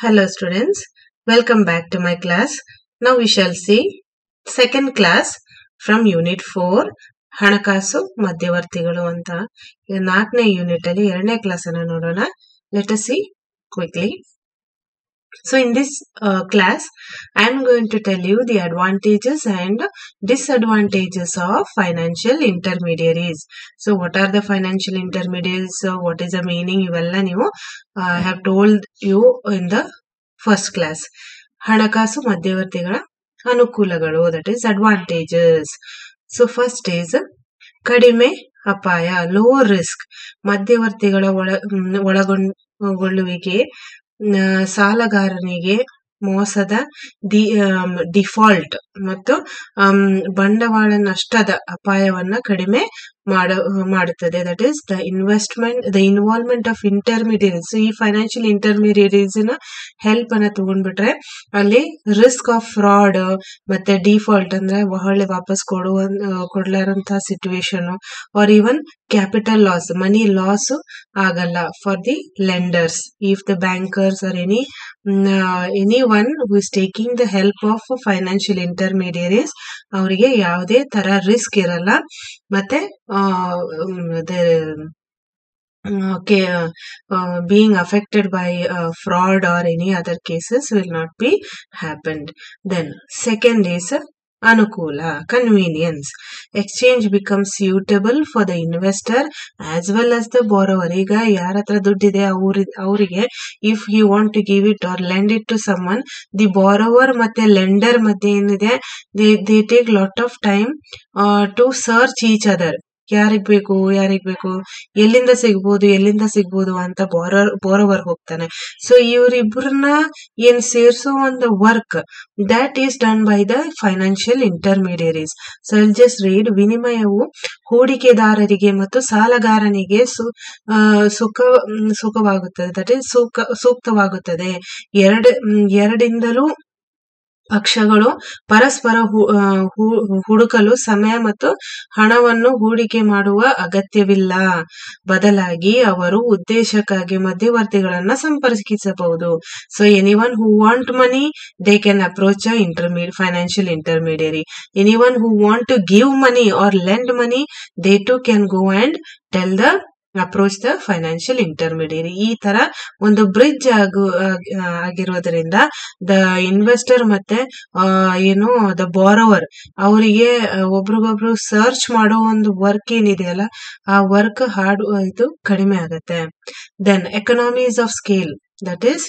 Hello students, welcome back to my class. Now we shall see second class from unit 4 ಹಣಕಾಸು ಮಧ್ಯವರ್ತಿಗಳು ಅಂತ ಇದು ನಾಲ್ಕನೇ ಯೂನಿಟ್ ಅಲ್ಲಿ ಎರಡನೇ ಕ್ಲಾಸ್ ಅನ್ನು ನೋಡೋಣ let see quickly so in this class I am going to tell you the advantages and disadvantages of financial intermediaries so what are the financial intermediaries what is the meaning ಇವೆಲ್ಲ ನೀವು I have told you in the first class ಹಣಕಾಸು ಮಧ್ಯವರ್ತಿಗಳ ಅನುಕೂಲಗಳು that is advantages so first is ಕಡಿಮೆ ಅಪಾಯ low risk ಮಧ್ಯವರ್ತಿಗಳ ಒಳ ಒಳಗೊಳ್ಳುವಿಕೆ ಸಾಲಗಾರನಿಗೆ ಮೋಸದ ದಿ ಡಿಫಾಲ್ಟ್ ಮತ್ತು ಬಂಡವಾಳ ನಷ್ಟದ ಅಪಾಯವನ್ನ ಕಡಿಮೆ ಮಾಡ ಮಾಡುತ್ತದೆ that is the investment the involvement of intermediaries ಈ ಫೈನಾನ್ಷಿಯಲ್ ಇಂಟರ್ಮೀಡಿಯರೀಸ್ ನ ಹೆಲ್ಪ್ ಅನ್ನ ತಗೊಂಡ್ಬಿಟ್ರೆ ಅಲ್ಲಿ ರಿಸ್ಕ್ ಆಫ್ ಫ್ರಾಡ್ ಮತ್ತೆ ಡಿಫಾಲ್ಟ್ ಅಂದ್ರೆ ಹೊಳ್ಳಿ ವಾಪಸ್ ಕೊಡುವ ಕೊಡ್ಲಾರಂತಹ situation or even capital loss money loss ಆಗಲ್ಲ for the lenders if the bankers or any anyone who is taking the help of financial intermediaries ಅವರಿಗೆ ಯಾವುದೇ ತರ ರಿಸ್ಕ್ ಇರಲ್ಲ ಮತ್ತೆ okay uh, uh, being affected by uh, fraud or any other cases will not be happened then second is ಅನುಕೂಲ convenience exchange become suitable for the investor as well as the borrower ಈಗ ಯಾರ ಹತ್ರ ದುಡ್ಡಿದೆ ಅವ್ರ ಅವರಿಗೆ if you want to give it or lend it to someone the borrower ಮತ್ತೆ lender ಮಧ್ಯೆ ಏನಿದೆ they they take lot of time to search each other ಯಾರಿಗ್ ಬೇಕು ಯಾರಿಗ್ ಬೇಕು ಎಲ್ಲಿಂದ ಸಿಗ್ಬೋದು ಎಲ್ಲಿಂದ ಸಿಗ್ಬೋದು ಅಂತ ಬೋರರ್ ಬೋರೋವರ್ ಹೋಗ್ತಾನೆ ಸೊ ಇವರಿಬ್ಬರನ್ನ ಏನ್ ಸೇರ್ಸೋ ಒಂದು work that is done by the financial intermediaries so I'll just read ವಿನಿಮಯವು ಹೂಡಿಕೆದಾರರಿಗೆ ಮತ್ತು ಸಾಲಗಾರನಿಗೆ ಸು ಸುಖ ಸುಖವಾಗುತ್ತದೆ ದಟ್ ಈಸ್ ಸೂಕ ಸೂಕ್ತವಾಗುತ್ತದೆ ಎರಡ ಎರಡಿಂದಲೂ ಪಕ್ಷಗಳು ಪರಸ್ಪರ ಹುಡುಕಲು ಸಮಯ ಮತ್ತು ಹಣವನ್ನು ಹೂಡಿಕೆ ಮಾಡುವ ಅಗತ್ಯವಿಲ್ಲ ಬದಲಾಗಿ ಅವರು ಉದ್ದೇಶಕ್ಕಾಗಿ ಮಧ್ಯವರ್ತಿಗಳನ್ನ ಸಂಪರ್ಕಿಸಬಹುದು so anyone who want money they can approach a intermediate financial intermediary anyone who want to give money or lend money they too can go and tell the approach the financial intermediary ಈ ತರ ಒಂದು bridge ಆಗು ಆಗಿರೋದ್ರಿಂದ the investor ಮತ್ತೆ ಏನು the borrower ಅವರಿಗೆ ಒಬ್ರಿಗೊಬ್ರು search ಮಾಡೋ ಒಂದು ವರ್ಕ್ ಏನಿದೆಯಲ್ಲ ಆ ವರ್ಕ್ ಹಾರ್ಡ್ ಇದು ಕಡಿಮೆ ಆಗುತ್ತೆ then economies of scale that is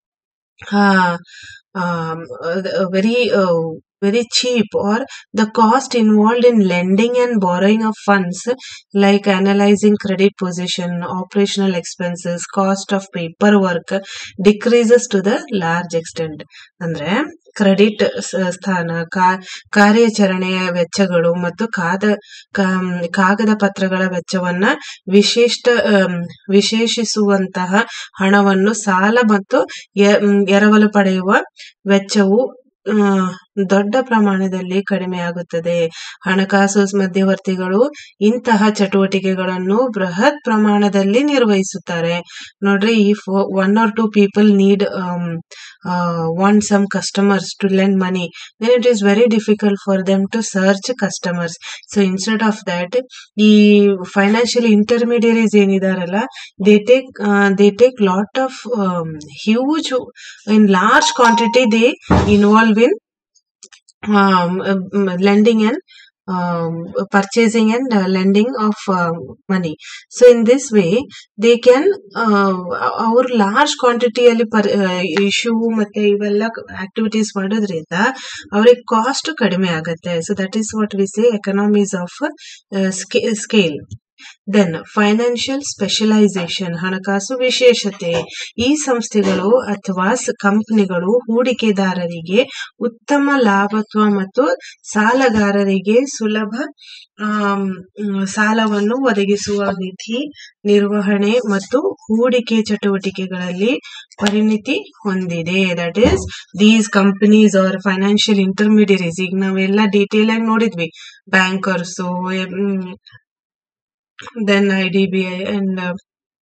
very very cheap or the cost involved in lending and borrowing of funds like analyzing credit position operational expenses cost of paperwork decreases to the large extent ಅಂದ್ರೆ credit ಸ್ಥಾನ ಕಾರ್ಯಾಚರಣೆಯ ವೆಚ್ಚಗಳು ಮತ್ತು ಕಾದ ಕಾಗದ ಪತ್ರಗಳ ವೆಚ್ಚವನ್ನ ವಿಶಿಷ್ಟ ವಿಶೇಷಿಸುವಂತಹ ಹಣವನ್ನು ಸಾಲ ಮತ್ತು ಎರವಲು ಪಡೆಯುವ ವೆಚ್ಚವು ದೊಡ್ಡ ಪ್ರಮಾಣದಲ್ಲಿ ಕಡಿಮೆಯಾಗುತ್ತದೆ ಹಣಕಾಸು ಮಧ್ಯವರ್ತಿಗಳು ಇಂತಹ ಚಟುವಟಿಕೆಗಳನ್ನು ಬೃಹತ್ ಪ್ರಮಾಣದಲ್ಲಿ ನಿರ್ವಹಿಸುತ್ತಾರೆ ನೋಡ್ರಿ if one or two people need want some customers to lend money then it is very difficult for them to search customers so instead of that ಈ ಫೈನಾನ್ಷಿಯಲ್ ಇಂಟರ್ಮೀಡಿಯರೀಸ್ ಏನಿದಾರಲ್ಲ they take they take lot of huge in large quantity they involve in um, lending and um, purchasing and uh, lending of uh, money. So in this way, they can ಅವ್ರ large ಕ್ವಾಂಟಿಟಿಯಲ್ಲಿ per issue ಮತ್ತೆ ಇವೆಲ್ಲ activities ಮಾಡೋದ್ರಿಂದ ಅವ್ರಿಗೆ cost ಕಡಿಮೆ ಆಗುತ್ತೆ so that is what we say economies of scale then financial specialization ಹಣಕಾಸು ವಿಶೇಷತೆ ಈ ಸಂಸ್ಥೆಗಳು ಅಥವಾ ಕಂಪನಿಗಳು ಹೂಡಿಕೆದಾರರಿಗೆ ಉತ್ತಮ ಲಾಭತ್ವ ಮತ್ತು ಸಾಲಗಾರರಿಗೆ ಸುಲಭ ಸಾಲವನ್ನು ಒದಗಿಸುವ ನಿಧಿ ನಿರ್ವಹಣೆ ಮತ್ತು ಹೂಡಿಕೆ ಚಟುವಟಿಕೆಗಳಲ್ಲಿ ಪರಿಣಿತಿ ಹೊಂದಿದೆ that is these companies are financial intermediaries ಈಗ ನಾವೆಲ್ಲ ಡೀಟೇಲ್ ಆಗಿ ನೋಡಿದ್ವಿ bankers then IDBI and uh,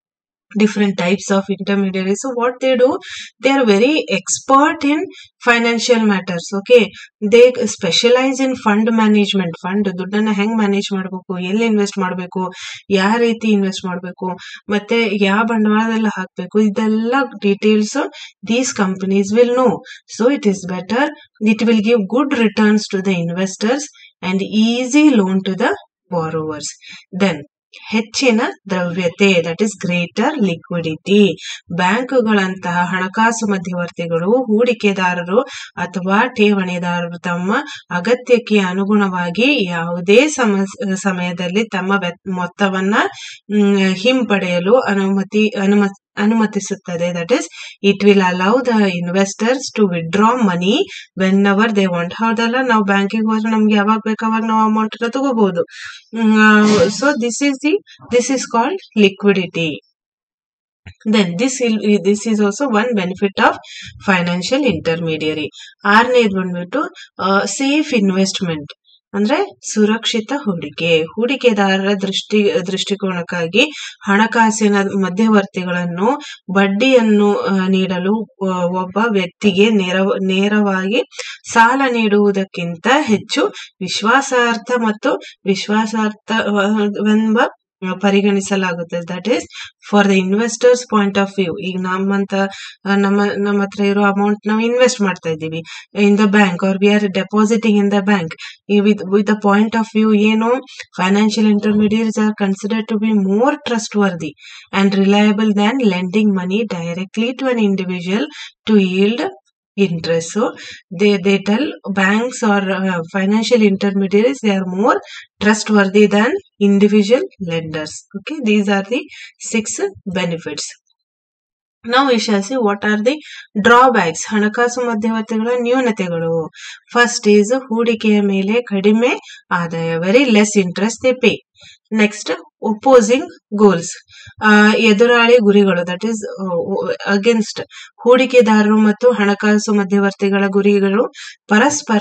different types of intermediaries so what they do they are very expert in financial matters okay they specialize in fund management fund ದುಡ್ಡನ್ನ ಹೆಂಗ್ manage ಮಾಡಬೇಕು ಎಲ್ಲಿ invest ಮಾಡಬೇಕು ಯಾವ ರೀತಿ ಇನ್ವೆಸ್ಟ್ ಮಾಡಬೇಕು ಮತ್ತೆ ಯಾವ ಬಂಡವಾಳದಲ್ಲಿ ಹಾಕಬೇಕು ಇದೆಲ್ಲ details these companies will know so it is better it will give good returns to the investors and easy loan to the borrowers then ಹೆಚ್ಚಿನ ದ್ರವ್ಯತೆ ದಟ್ ಇಸ್ ಗ್ರೇಟರ್ ಲಿಕ್ವಿಡಿಟಿ ಬ್ಯಾಂಕುಗಳಂತಹ ಹಣಕಾಸು ಮಧ್ಯವರ್ತಿಗಳು ಹೂಡಿಕೆದಾರರು ಅಥವಾ ಠೇವಣಿದಾರರು ತಮ್ಮ ಅಗತ್ಯಕ್ಕೆ ಅನುಗುಣವಾಗಿ ಯಾವುದೇ ಸಮ ಸಮಯದಲ್ಲಿ ತಮ್ಮ ವೆತ್- ಮೊತ್ತವನ್ನ ಮ್, ಹಿಂಪಡೆಯಲು ಅನುಮತಿ ಅನುಮತಿ ಅನುಮತಿಸುತ್ತದೆ that is it will allow the investors to withdraw money whenever they want ಹೌದಲ್ಲ ನಾವು ಬ್ಯಾಂಕಿಗೆ ಹೋದ್ರೆ ನಮ್ಗೆ ಯಾವಾಗ ಬೇಕು ಅವಾಗ ನಾವು ಅಮೌಂಟ್ ತಗೋಬಹುದು so this is the this is called liquidity then this will this is also one benefit of financial intermediary ಆರನೇದು ಬಂದ್ಬಿಟ್ಟು ಸೇಫ್ ಇನ್ವೆಸ್ಟ್ಮೆಂಟ್ ಅಂದ್ರೆ ಸುರಕ್ಷಿತ ಹೂಡಿಕೆ ಹೂಡಿಕೆದಾರರ ದೃಷ್ಟಿ ದೃಷ್ಟಿಕೋನಕ್ಕಾಗಿ ಹಣಕಾಸಿನ ಮಧ್ಯವರ್ತಿಗಳನ್ನು ಬಡ್ಡಿಯನ್ನು ಆ, ನೀಡಲು ಆ, ಒಬ್ಬ ವ್ಯಕ್ತಿಗೆ ನೇರ ನೇರವಾಗಿ ಸಾಲ ನೀಡುವುದಕ್ಕಿಂತ ಹೆಚ್ಚು ವಿಶ್ವಾಸಾರ್ಹ ಮತ್ತು ವಿಶ್ವಾಸಾರ್ಹವೆಂಬ ಪರಿಗಣಿಸಲಾಗುತ್ತದೆ that is for the investors point of view ಈಗ ನಮ್ಮಂತ ಆ, ನಮ್ಮ ನಮ್ಮ ಹತ್ರ ಇರೋ ಅಮೌಂಟ್ ನಾವು ಇನ್ವೆಸ್ಟ್ ಮಾಡ್ತಾ ಇದ್ದೀವಿ in the bank or we are depositing in the bank with with the point of view ಏನು financial intermediates are considered to be more trustworthy and reliable than lending money directly to an individual to yield interest. So they, they tell banks or uh, financial intermediaries they are more trustworthy than individual lenders. Okay, these are the six benefits. Now we shall see what are the drawbacks ಹಣಕಾಸು ಮಧ್ಯವರ್ತಿಗಳ ನ್ಯೂನತೆಗಳು first is ಹೂಡಿಕೆಯ ಮೇಲೆ ಕಡಿಮೆ ಆದಾಯ very less interest they pay next opposing goals ಎದುರಾಳಿ ಗುರಿಗಳು that is against ಹೂಡಿಕೆದಾರರು ಮತ್ತು ಹಣಕಾಸು ಮಧ್ಯವರ್ತಿಗಳ ಗುರಿಗಳು ಪರಸ್ಪರ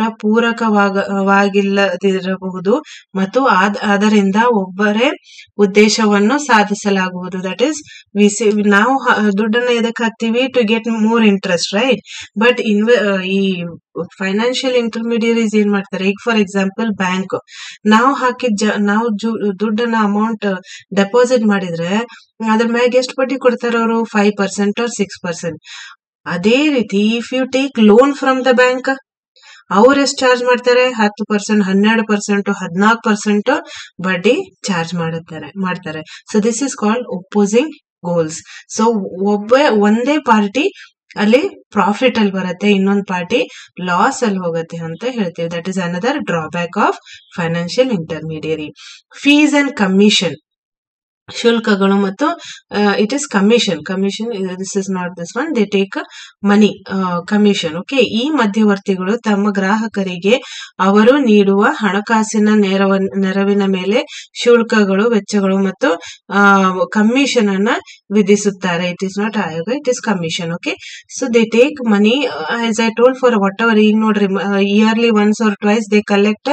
ಪೂರಕವಾಗಿಲ್ಲದಿರಬಹುದು ಮತ್ತು ಆದ್- ಅದರಿಂದ ಒಬ್ಬರೇ ಉದ್ದೇಶವನ್ನು ಸಾಧಿಸಲಾಗುವುದು ದಟ್ ಈಸ್ ನಾವು ಹ- ದುಡ್ಡನ್ನ ಎದಕ್ಕೆ ಹಾಕ್ತಿವಿ to get more interest right but ಇನ್ವೆ ಈ ಫೈನಾನ್ಷಿಯಲ್ ಇಂಟರ್ಮೀಡಿಯರೀಸ್ ಏನ್ ಮಾಡ್ತಾರೆ ಈಗ ಫಾರ್ ಎಕ್ಸಾಂಪಲ್ ಬ್ಯಾಂಕ್ ನಾವು ಹಾಕಿದ ಜ ನಾವು ಜು- ದುಡ್ಡನ್ನ ಅಮೌಂಟ್ ಡೆಪಾಸಿಟ್ ಮಾಡಿದ್ರೆ ಅದ್ರ ಮ್ಯಾಗ ಎಷ್ಟು ಬಡ್ಡಿ ಕೊಡ್ತಾರೆ ಅವರು five percent or six percent ಅದೇ ರೀತಿ if you take loan from the bank ಅವ್ರು ಎಷ್ಟು ಚಾರ್ಜ್ ಮಾಡ್ತಾರೆ ಹತ್ತು ಪರ್ಸೆಂಟ್ ಹನ್ನೆರಡು ಪರ್ಸೆಂಟ್ ಹದಿನಾಲ್ಕು ಪರ್ಸೆಂಟ್ ಬಡ್ಡಿ ಚಾರ್ಜ್ ಮಾಡುತ್ತಾರೆ ಮಾಡ್ತಾರೆ so this is called opposing goals so ಒಬ್ಬ ಒಂದೇ ಪಾರ್ಟಿ ಅಲ್ಲಿ ಪ್ರಾಫಿಟ್ ಅಲ್ಲಿ ಬರುತ್ತೆ ಇನ್ನೊಂದು ಪಾರ್ಟಿ ಲಾಸ್ ಅಲ್ಲಿ ಹೋಗುತ್ತೆ ಅಂತ ಹೇಳ್ತೀವಿ that is another drawback of financial intermediary fees and commission ಶುಲ್ಕಗಳು ಮತ್ತು it is commission commission this is not this one they take money commission okay ಈ ಮಧ್ಯವರ್ತಿಗಳು ತಮ್ಮ ಗ್ರಾಹಕರಿಗೆ ಅವರು ನೀಡುವ ಹಣಕಾಸಿನ ನೆರವ ನೆರವಿನ ಮೇಲೆ ಶುಲ್ಕಗಳು ವೆಚ್ಚಗಳು ಮತ್ತು ಕಮಿಷನ್ ಅನ್ನ ವಿಧಿಸುತ್ತಾರೆ ಇಟ್ ಇಸ್ ನಾಟ್ ಆಯೋಗ it is commission okay so they take money as I told for whatever ಈಗ ನೋಡ್ರಿ yearly once or twice they collect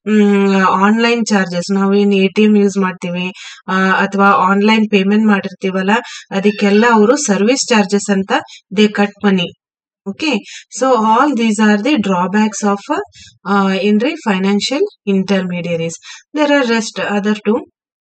online charges ನಾವೇನು ಎ ಟಿ ಎಂ ಯೂಸ್ ಮಾಡ್ತೀವಿ ಅಥವಾ ಆನ್ಲೈನ್ ಪೇಮೆಂಟ್ ಮಾಡಿರ್ತೀವಲ್ಲ ಅದಕ್ಕೆಲ್ಲ ಅವರು service charges ಅಂತ they cut money okay so all these are the drawbacks of in ರಿ financial intermediaries there are rest other two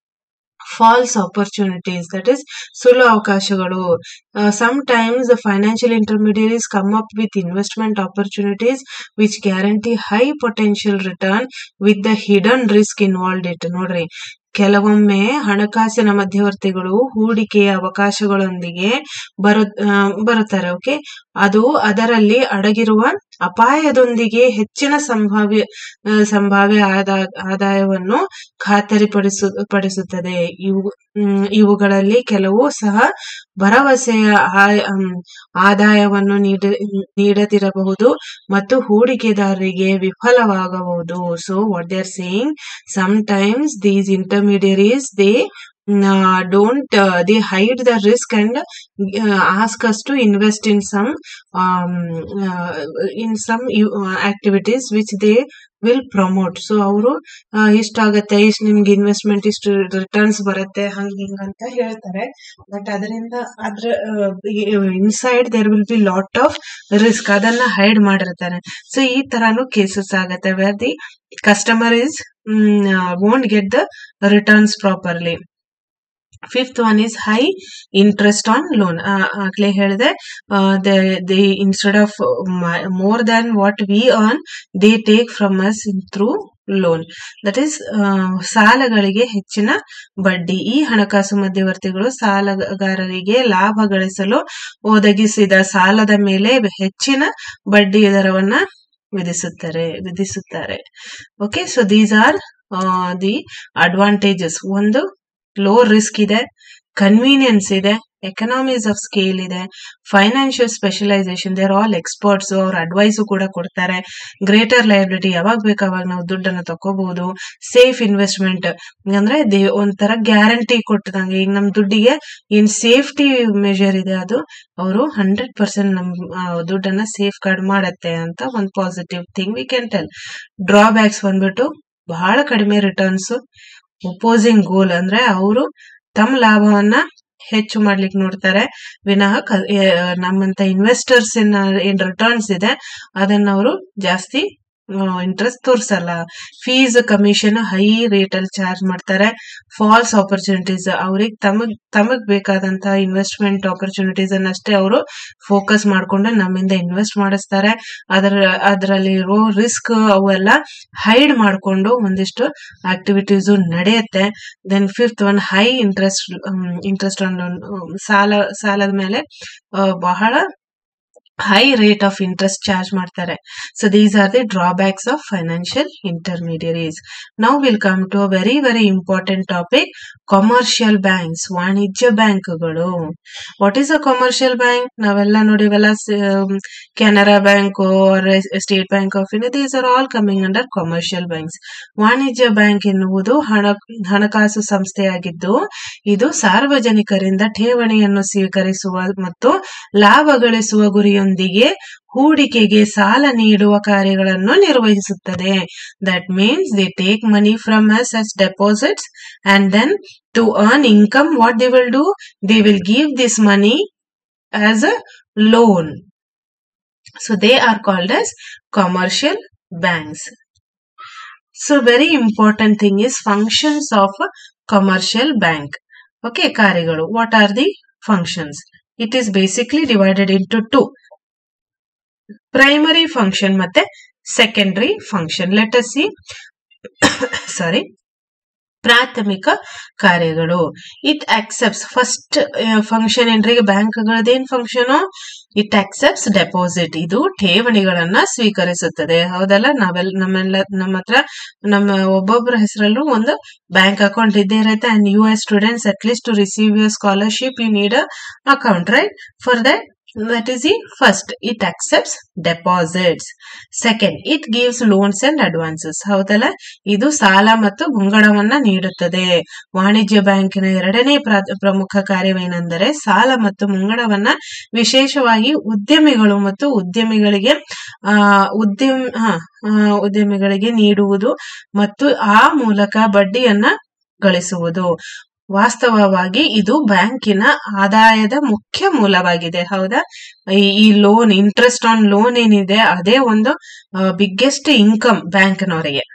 false opportunities that is ಸುಳ್ಳು ಅವಕಾಶಗಳು sometimes the financial intermediaries come up with investment opportunities which guarantee high potential return with the hidden risk involved it ನೋಡ್ರಿ ಕೆಲವೊಮ್ಮೆ ಹಣಕಾಸಿನ ಮಧ್ಯವರ್ತಿಗಳು ಹೂಡಿಕೆಯ ಅವಕಾಶಗಳೊಂದಿಗೆ ಬರು ಆ, ಬರುತ್ತಾರೆ ಓಕೆ ಅದು ಅದರಲ್ಲಿ ಅಡಗಿರುವ ಅಪಾಯದೊಂದಿಗೆ ಹೆಚ್ಚಿನ ಸಂಭಾವ್ಯ ಆ, ಸಂಭಾವ್ಯ ಆದಾ- ಆದಾಯವನ್ನು ಖಾತರಿಪಡಿಸು ಪಡಿಸುತ್ತದೆ ಇವು ಮ್, ಇವುಗಳಲ್ಲಿ ಕೆಲವು ಸಹ ಭರವಸೆಯ ಆ- ಮ್, ಆದಾಯವನ್ನು ನೀಡ ನೀಡದಿರಬಹುದು ಮತ್ತು ಹೂಡಿಕೆದಾರರಿಗೆ ವಿಫಲವಾಗಬಹುದು so what they are saying sometimes these intermediaries they don't uh, they hide the risk and uh, ask us to invest in some um, uh, in some uh, activities which they will promote so ಅವರು ಇಷ್ಟಾಗತ್ತೆ ಇಷ್ಟು ನಿಮ್ಗೆ investment ಇಷ್ಟು returns ಬರುತ್ತೆ ಹಂಗ ಹಿಂಗ ಅಂತ ಹೇಳ್ತಾರೆ ಬಟ್ ಅದರಿಂದ ಅದ್ರ inside there will be lot of risk ಅದನ್ನ ಹೈಡ್ ಮಾಡಿರ್ತಾರೆ ಸೊ ಈ ತರಾನು ಕೇಸಸ್ ಆಗತ್ತೆ where the customer is won't get the returns properly fifth one is high interest on loan ಆಗ್ಲೇ ಹೇಳಿದೆ they instead of more than what we earn they take from us through loan that is ಸಾಲಗಳಿಗೆ ಹೆಚ್ಚಿನ ಬಡ್ಡಿ ಈ ಹಣಕಾಸು ಮಧ್ಯವರ್ತಿಗಳು ಸಾಲಗಾರರಿಗೆ ಲಾಭ ಗಳಿಸಲು ಒದಗಿಸಿದ ಸಾಲದ ಮೇಲೆ ಹೆಚ್ಚಿನ ಬಡ್ಡಿ ದರವನ್ನ ವಿಧಿಸುತ್ತಾರೆ ವಿಧಿಸುತ್ತಾರೆ okay so these are the advantages ಒಂದು ಲೋ ರಿಸ್ಕ್ ಇದೆ ಕನ್ವೀನಿಯನ್ಸ್ ಇದೆ ಎಕನಾಮೀಸ್ ಆಫ್ ಸ್ಕೇಲ್ ಇದೆ financial specialization there all experts ಅವ್ರ ಅಡ್ವೈಸ್ ಕೂಡ ಕೊಡ್ತಾರೆ ಗ್ರೇಟರ್ ಲಯಬಿಲಿಟಿ ಯಾವಾಗ ಬೇಕು ಅವಾಗ ನಾವು ದುಡ್ಡನ್ನು ತಕೋಬಹುದು ಸೇಫ್ ಇನ್ವೆಸ್ಟ್ಮೆಂಟ್ ಅಂದ್ರೆ ದೇ ಒಂಥರ ಗ್ಯಾರಂಟಿ ಕೊಟ್ಟದಂಗೆ ಈಗ ನಮ್ ದುಡ್ಡಿಗೆ ಏನ್ ಸೇಫ್ಟಿ ಮೆಜರ್ ಇದೆ ಅದು ಅವರು ಹಂಡ್ರೆಡ್ ಪರ್ಸೆಂಟ್ ನಮ್ ದುಡ್ಡನ್ನ ಸೇಫ್ ಗಾರ್ಡ್ ಮಾಡತ್ತೆ ಅಂತ ಒಂದು positive thing we can tell drawbacks ಬಂದ್ಬಿಟ್ಟು ಬಹಳ ಕಡಿಮೆ ರಿಟರ್ನ್ಸ್ ಒಪೋಸಿಂಗ್ ಗೋಲ್ ಅಂದ್ರೆ ಅವರು ತಮ್ಮ ಲಾಭವನ್ನ ಹೆಚ್ಚು ಮಾಡ್ಲಿಕ್ಕೆ ನೋಡ್ತಾರೆ ವಿನಃ ನಮ್ಮಂತ ಇನ್ವೆಸ್ಟರ್ಸ್ ಏನ್ ರಿಟರ್ನ್ಸ್ ಇದೆ ಅದನ್ನ ಅವರು ಜಾಸ್ತಿ ಇಂಟ್ರೆಸ್ಟ್ ತೋರ್ಸಲ್ಲ ಫೀಸ್ ಕಮಿಷನ್ ಹೈ ರೇಟ್ ಅಲ್ಲಿ ಚಾರ್ಜ್ ಮಾಡ್ತಾರೆ ಫಾಲ್ಸ್ ಆಪರ್ಚುನಿಟೀಸ್ ಅವ್ರಿಗೆ ತಮಗ್ ತಮಗ್ ಬೇಕಾದಂತ ಇನ್ವೆಸ್ಟ್ಮೆಂಟ್ ಆಪರ್ಚುನಿಟೀಸ್ ಅನ್ನಷ್ಟೇ ಅವರು ಫೋಕಸ್ ಮಾಡ್ಕೊಂಡು ನಮ್ಮಿಂದ ಇನ್ವೆಸ್ಟ್ ಮಾಡಿಸ್ತಾರೆ ಅದರ ಅದರಲ್ಲಿ ಇರೋ ರಿಸ್ಕ್ ಅವೆಲ್ಲ ಹೈಡ್ ಮಾಡ್ಕೊಂಡು ಒಂದಿಷ್ಟು ಆಕ್ಟಿವಿಟೀಸ್ ನಡೆಯುತ್ತೆ then fifth one high interest interest on ಸಾಲ ಸಾಲದ ಮೇಲೆ ಬಹಳ high rate of interest charge ಮಾಡ್ತಾರೆ so these are the drawbacks of financial intermediaries now will come to a very very important topic commercial banks ವಾಣಿಜ್ಯ ಬ್ಯಾಂಕ್ಗಳು what is a commercial bank ನಾವೆಲ್ಲ ನೋಡಿವಲ್ಲ Canara Bank State Bank of India these are all coming under commercial banks ವಾಣಿಜ್ಯ bank ಎನ್ನುವುದು ಹಣ ಹಣಕಾಸು ಸಂಸ್ಥೆಯಾಗಿದ್ದು ಇದು ಸಾರ್ವಜನಿಕರಿಂದ ಠೇವಣಿಯನ್ನು ಸ್ವೀಕರಿಸುವ ಮತ್ತು ಲಾಭ ಗಳಿಸುವ ಗುರಿಯೊಂದಿಗೆ ಹೂಡಿಕೆಗೆ ಸಾಲ ನೀಡುವ ಕಾರ್ಯಗಳನ್ನು ನಿರ್ವಹಿಸುತ್ತದೆ that means they take money from us us deposits and then to earn income what they will do they will give this money as a loan so they are called as commercial banks so very important thing is functions of a commercial bank okay ಕಾರ್ಯಗಳು what are the functions it is basically divided into two primary function ಮತ್ತೆ secondary function let us see sorry ಪ್ರಾಥಮಿಕ ಕಾರ್ಯಗಳು it accepts first function ಏನ್ರಿ ಬ್ಯಾಂಕ್ಗಳದೇನ್ function it accepts deposit ಇದು ಠೇವಣಿಗಳನ್ನ ಸ್ವೀಕರಿಸುತ್ತದೆ ಹೌದಲ್ಲ ನಾವೆಲ್ಲ ನಮ್ಮೆಲ್ಲ ನಮ್ಮ ಹತ್ರ ನಮ್ಮ ಒಬ್ಬೊಬ್ಬರ ಹೆಸರಲ್ಲೂ ಒಂದು ಬ್ಯಾಂಕ್ ಅಕೌಂಟ್ ಇದ್ದೇ ಇರುತ್ತೆ and you as students at least to receive your scholarship you need account right for that that is the first it accepts deposits second it gives loans and advances ಹೌದಲ್ಲ ಇದು ಸಾಲ ಮತ್ತು ಮುಂಗಡವನ್ನ ನೀಡುತ್ತದೆ ವಾಣಿಜ್ಯ ಬ್ಯಾಂಕಿನ ಎರಡನೇ ಪ್ರಮುಖ ಕಾರ್ಯವೇನೆಂದರೆ ಸಾಲ ಮತ್ತು ಮುಂಗಡವನ್ನ ವಿಶೇಷವಾಗಿ ಉದ್ಯಮಿಗಳು ಮತ್ತು ಉದ್ಯಮಿಗಳಿಗೆ ಆ ಉದ್ಯಮ ಉದ್ಯಮಿಗಳಿಗೆ ನೀಡುವುದು ಮತ್ತು ಆ ಮೂಲಕ ಬಡ್ಡಿಯನ್ನ ಗಳಿಸುವುದು ವಾಸ್ತವವಾಗಿ ಇದು ಬ್ಯಾಂಕಿನ ಆದಾಯದ ಮುಖ್ಯ ಮೂಲವಾಗಿದೆ ಹೌದಾ ಈ ಲೋನ್ ಇಂಟ್ರೆಸ್ಟ್ ಆನ್ ಲೋನ್ ಏನಿದೆ ಅದೇ ಒಂದು ಬಿಗ್ಗೆಸ್ಟ್ ಇನ್ಕಮ್ ಬ್ಯಾಂಕ್ನವರಿಗೆ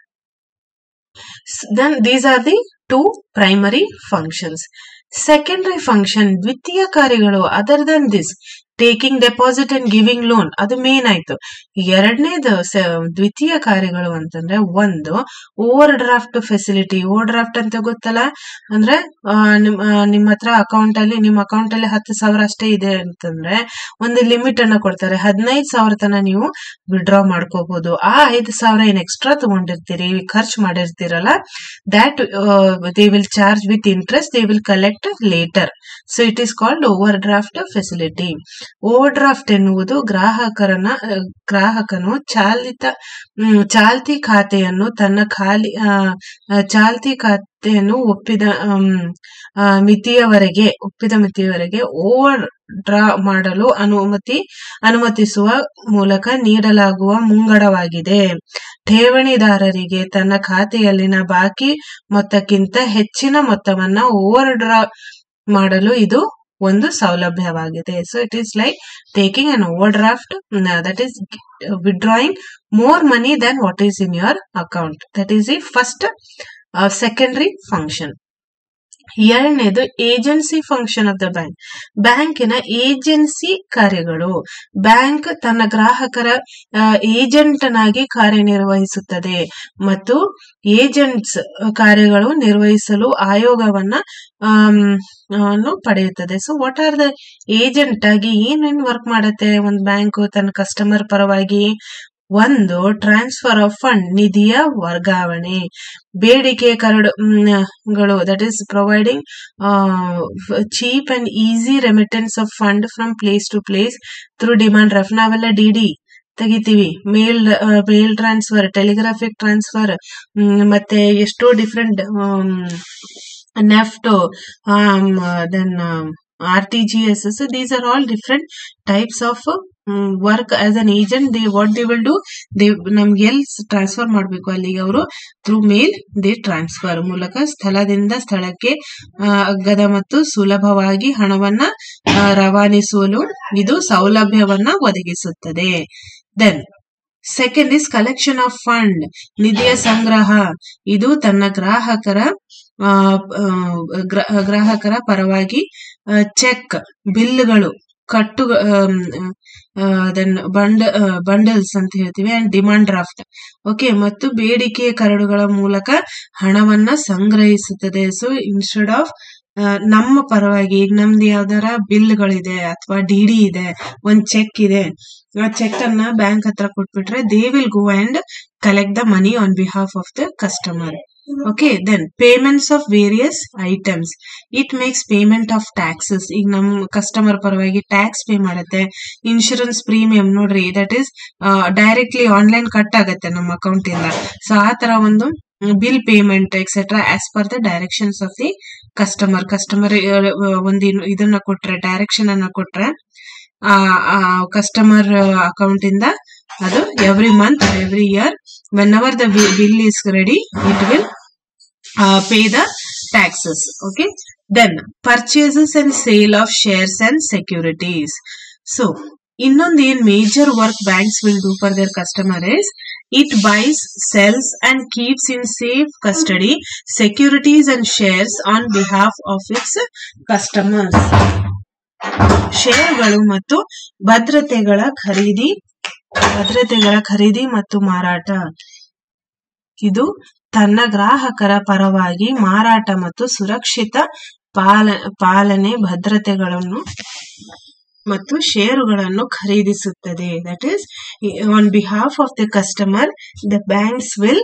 then these are the two primary functions secondary function ದ್ವಿತೀಯ ಕಾರ್ಯಗಳು other than this taking deposit and giving loan ಅದು ಮೇನ್ ಆಯ್ತು ಎರಡನೇದು ದ್ವಿತೀಯ ಕಾರ್ಯಗಳು ಅಂತಂದ್ರೆ ಒಂದು overdraft facility overdraft ಅಂತ ಗೊತ್ತಲ್ಲ ಅಂದ್ರೆ ನಿಮ್ಮ ಹತ್ರ ಅಕೌಂಟ್ ಅಲ್ಲಿ ನಿಮ್ಮ ಅಕೌಂಟ್ ಅಲ್ಲಿ ಹತ್ತು ಸಾವಿರ ಅಷ್ಟೇ ಇದೆ ಅಂತಂದ್ರೆ ಒಂದು ಲಿಮಿಟ್ ಅನ್ನ ಕೊಡ್ತಾರೆ ಹದಿನೈದು ಸಾವಿರ ತನ ನೀವು ವಿಡ್ರಾ ಮಾಡ್ಕೋಬಹುದು ಆ ಐದು ಸಾವಿರ ಏನ್ ಎಕ್ಸ್ಟ್ರಾ ತಗೊಂಡಿರ್ತೀರಿ ಖರ್ಚು ಮಾಡಿರ್ತೀರಲ್ಲ that they will charge with interest they will collect later so it is called overdraft facility overdraft ಎನ್ನುವುದು ಗ್ರಾಹಕರನ್ನ ಆ, ಗ್ರಾಹಕನು ಚಾಲಿತ ಹ್ಮ್, ಚಾಲ್ತಿ ಖಾತೆಯನ್ನು ತನ್ನ ಖಾಲಿ ಆ, ಆ, ಚಾಲ್ತಿ ಖಾತೆಯನ್ನು ಒಪ್ಪಿದ ಆಮ್, ಆ, ಮಿತಿಯವರೆಗೆ ಒಪ್ಪಿದ ಮಿತಿಯವರೆಗೆ ಓವರ್ ಡ್ರಾ ಮಾಡಲು ಅನುಮತಿ ಅನುಮತಿಸುವ ಮೂಲಕ ನೀಡಲಾಗುವ ಮುಂಗಡವಾಗಿದೆ ಠೇವಣಿದಾರರಿಗೆ ತನ್ನ ಖಾತೆಯಲ್ಲಿನ ಬಾಕಿ ಮೊತ್ತಕ್ಕಿಂತ ಹೆಚ್ಚಿನ ಮೊತ್ತವನ್ನ ಓವರ್ ಡ್ರಾ ಮಾಡಲು ಇದು ಒಂದು ಸೌಲಭ್ಯವಾಗಿದೆ so it is like taking an overdraft that is withdrawing more money than what is in your account that is the first secondary function ಎರಡನೇದು agency function of the bank ಬ್ಯಾಂಕಿನ agency ಕಾರ್ಯಗಳು bank ತನ್ನ ಗ್ರಾಹಕರ agent ನಾಗಿ ಕಾರ್ಯನಿರ್ವಹಿಸುತ್ತದೆ ಮತ್ತು agents ಕಾರ್ಯಗಳು ನಿರ್ವಹಿಸಲು ಆಯೋಗವನ್ನ um, ಅನ್ನು ಪಡೆಯುತ್ತದೆ so what are the agent ಆಗಿ ಏನೇನ್ ವರ್ಕ್ ಮಾಡುತ್ತೆ ಒಂದು ಬ್ಯಾಂಕ್ ತನ್ನ ಕಸ್ಟಮರ್ ಪರವಾಗಿ ಒಂದು ಟ್ರಾನ್ಸ್ಫರ್ ಆಫ್ ಫಂಡ್ ನಿಧಿಯ ವರ್ಗಾವಣೆ ಬೇಡಿಕೆ ಕರಡುಗಳು that is providing cheap and easy remittance of fund from place to place through demand draft ನಾವೆಲ್ಲ ಡಿ ಡಿ ತೆಗಿತೀವಿ mail mail transfer telegraphic transfer ಮತ್ತೆ ಎಷ್ಟೋ different NEFT then R T G S so these are all different types of work as an agent they what they will do they ನಮ್ಗೆ ಎಲ್ಲಿ transfer ಮಾಡಬೇಕು ಅಲ್ಲಿಗೆ ಅವರು through mail they transfer ಮೂಲಕ ಸ್ಥಳದಿಂದ ಸ್ಥಳಕ್ಕೆ ಆ, ಅಗ್ಗದ ಮತ್ತು ಸುಲಭವಾಗಿ ಹಣವನ್ನ ಆ, ರವಾನಿಸಲು ಇದು ಸೌಲಭ್ಯವನ್ನ ಒದಗಿಸುತ್ತದೆ then second is collection of fund ನಿಧಿಯ ಸಂಗ್ರಹ ಇದು ತನ್ನ ಗ್ರಾಹಕರ ಆ, ಆ, ಗ್ರ- ಗ್ರಾಹಕರ ಪರವಾಗಿ ಚೆಕ್ ಬಿಲ್ಗಳು ಕಟ್ಟು ದೆನ್ ಬಂಡ ಬಂಡಲ್ಸ್ ಅಂತ ಹೇಳ್ತೀವಿ ಅಂಡ್ ಡಿಮಾಂಡ್ ಡ್ರಾಫ್ಟ್ ಓಕೆ ಮತ್ತು ಬೇಡಿಕೆ ಕರಡುಗಳ ಮೂಲಕ ಹಣವನ್ನ ಸಂಗ್ರಹಿಸುತ್ತದೆ ಸೊ ಇನ್ಸ್ಟೆಡ್ ಆಫ್ ನಮ್ಮ ಪರವಾಗಿ ಈಗ ನಮ್ದು ಯಾವ್ದಾರ ಬಿಲ್ಗಳಿದೆ ಅಥವಾ ಡಿ ಡಿ ಇದೆ ಒಂದ್ ಚೆಕ್ ಇದೆ ಆ ಚೆಕ್ ಅನ್ನ ಬ್ಯಾಂಕ್ ಹತ್ರ ಕೊಟ್ಬಿಟ್ರೆ they will go and collect the money on behalf of the customer okay then payments of various items it makes payment of taxes ಈಗ ನಮ್ ಕಸ್ಟಮರ್ ಪರವಾಗಿ ಟ್ಯಾಕ್ಸ್ ಪೇ ಮಾಡುತ್ತೆ ಇನ್ಶೂರೆನ್ಸ್ ಪ್ರೀಮಿಯಂ ನೋಡ್ರಿ that is directly online cut ಆಗುತ್ತೆ ನಮ್ಮ account ಇಂದ so ಆ ತರ ಒಂದು bill payment etcetera as per the directions of the customer customer ಒಂದು ಇನ್- ಇದನ್ನ ಕೊಟ್ರೆ ಡೈರೆಕ್ಷನ್ ಅನ್ನ ಕೊಟ್ರೆ ಆ ಕಸ್ಟಮರ್ ಅಕೌಂಟ್ ಇಂದ ಅದು every month every year when our the bill is ready it will pay the taxes okay then purchases and sale of shares and securities so ಇನ್ನೊಂದು ಏನ್ major work banks will do for their customer is it buys sells and keeps in safe custody securities and shares on behalf of its customers ಶೇರ್ಗಳು ಮತ್ತು ಭದ್ರತೆಗಳ ಖರೀದಿ ಭದ್ರತೆಗಳ ಖರೀದಿ ಮತ್ತು ಮಾರಾಟ ಇದು ತನ್ನ ಗ್ರಾಹಕರ ಪರವಾಗಿ ಮಾರಾಟ ಮತ್ತು ಸುರಕ್ಷಿತ ಪಾಲ ಪಾಲನೆ ಭದ್ರತೆಗಳನ್ನು ಮತ್ತು ಷೇರುಗಳನ್ನು ಖರೀದಿಸುತ್ತದೆ that is on behalf of the customer the banks will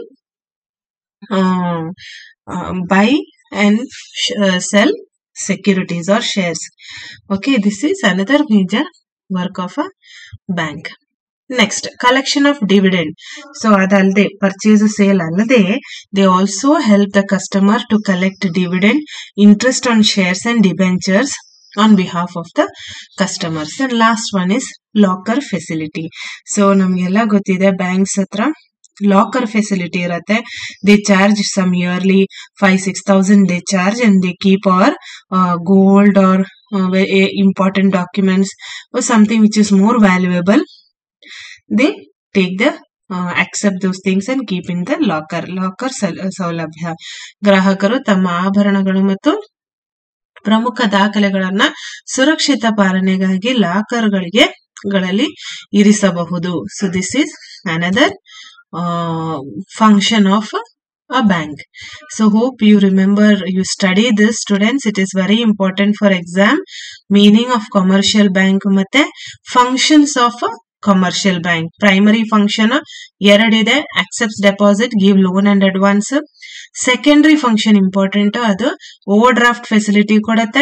buy and sell securities or shares. Okay, this is another major work of a bank. Next collection of dividend so ಅದಲ್ಲದೆ ಪರ್ಚೇಸ್ ಸೇಲ್ ಅಲ್ಲದೆ they also help the customer to collect dividend interest on shares and debentures on behalf of the customers and last one is locker facility so ನಮ್ಗೆಲ್ಲ ಗೊತ್ತಿದೆ banks ಹತ್ರ locker facility ಇರತ್ತೆ they charge some yearly five six thousand they charge and they keep our gold or important documents something which is more valuable they take the accept those things and keep in the locker locker ಸೌಲಭ್ಯ ಗ್ರಾಹಕರು ತಮ್ಮ ಆಭರಣಗಳು ಮತ್ತು ಪ್ರಮುಖ ದಾಖಲೆಗಳನ್ನ ಸುರಕ್ಷಿತ ಪಾಲನೆಗಾಗಿ ಲಾಕರ್ಗಳಿಗೆ ಗಳಲ್ಲಿ ಇರಿಸಬಹುದು so this is another function of a bank. So hope you remember you study this students. It is very important for exam. Meaning of commercial bank ಮತ್ತೆ functions of a commercial bank. Primary function ಎರಡಿದೆ accepts deposit, give loan and advance. Secondary function important ಅದು overdraft facility ಕೊಡತ್ತೆ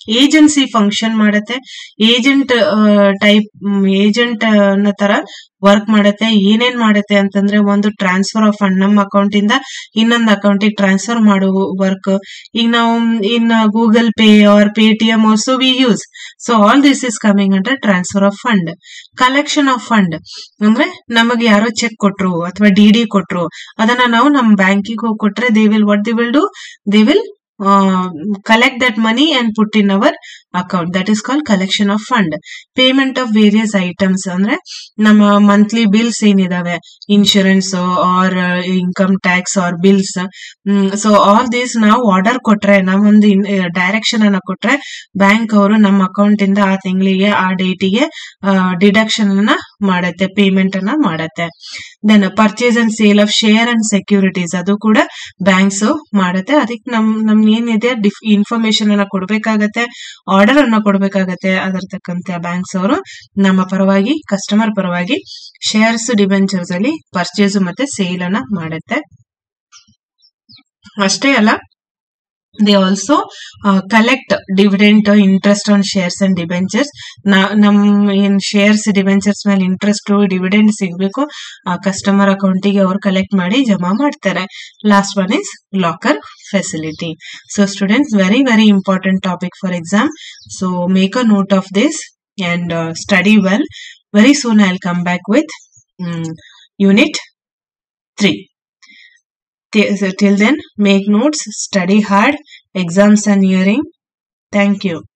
agency function ಮಾಡತ್ತೆ agent type agent ಅನ್ನೋ ತರ work ಮಾಡತ್ತೆ ಏನೇನ್ ಮಾಡತ್ತೆ ಅಂತಂದ್ರೆ ಒಂದು ಟ್ರಾನ್ಸ್ಫರ್ ಆಫ್ ಫಂಡ್ ನಮ್ಮ ಅಕೌಂಟ್ ಇಂದ ಇನ್ನೊಂದು ಅಕೌಂಟಿಗೆ ಟ್ರಾನ್ಸ್ಫರ್ ಮಾಡುವ ವರ್ಕ್ ಈಗ ನಾವು in Google Pay or Paytm also we use so all this is coming under transfer of fund collection of fund ಅಂದ್ರೆ ನಮಗೆ ಯಾರೋ ಚೆಕ್ ಕೊಟ್ರು ಅಥವಾ ಡಿ ಡಿ ಕೊಟ್ರು ಅದನ್ನ ನಾವು ನಮ್ ಬ್ಯಾಂಕಿಗೆ ಹೋಗಿ ಕೊಟ್ರೆ they will what they will do they will collect that money and put in our account that is called collection of fund payment of various items ಅಂದ್ರೆ ನಮ್ಮ ಮಂತ್ಲಿ ಬಿಲ್ಸ್ ಏನಿದಾವೆ insurance or income tax or bills so all this ನಾವು order ಕೊಟ್ರೆ ನಾವೊಂದು direction ಅನ್ನ ಕೊಟ್ರೆ bank ಅವರು ನಮ್ಮ ಅಕೌಂಟ್ ಇಂದ ಆ ತಿಂಗಳಿಗೆ ಆ ಡೇಟಿಗೆ ಡಿಡಕ್ಷನ್ ಅನ್ನ ಮಾಡತ್ತೆ ಪೇಮೆಂಟ್ ಅನ್ನ ಮಾಡತ್ತೆ then purchase and sale of share and securities ಅದು ಕೂಡ ಬ್ಯಾಂಕ್ಸ್ ಮಾಡತ್ತೆ ಅದಕ್ಕೆ ನಮ್ ನಮ್ ಏನಿದೆ ಇನ್ಫಾರ್ಮೇಶನ್ ಅನ್ನ ಕೊಡ್ಬೇಕಾಗತ್ತೆ ಆರ್ಡರ್ ಅನ್ನ ಕೊಡ್ಬೇಕಾಗತ್ತೆ ಅದರ ತಕ್ಕಂತೆ ಬ್ಯಾಂಕ್ಸ್ ಅವರು ನಮ್ಮ ಪರವಾಗಿ ಕಸ್ಟಮರ್ ಪರವಾಗಿ ಶೇರ್ಸ್ ಡಿಬೆಂಚರ್ಸ್ ಅಲ್ಲಿ ಪರ್ಚೇಸ್ ಮತ್ತೆ ಸೇಲ್ ಅನ್ನ ಮಾಡುತ್ತೆ ಅಷ್ಟೇ ಅಲ್ಲ they also collect dividend interest on shares and debentures ನಮ್ ಏನ್ ಶೇರ್ಸ್ ಡಿಬೆಂಚರ್ಸ್ ಮೇಲೆ ಇಂಟ್ರೆಸ್ಟ್ ಡಿವಿಡೆಂಡ್ ಸಿಗ್ಬೇಕು ಆ ಕಸ್ಟಮರ್ ಅಕೌಂಟಿಗೆ ಅವ್ರು ಕಲೆಕ್ಟ್ ಮಾಡಿ ಜಮಾ ಮಾಡ್ತಾರೆ last one is locker facility so students very very important topic for exam so make a note of this and uh, study well. Very soon I'll come back with um, unit 3. Till then, make notes, study hard, exams are nearing. Thank you.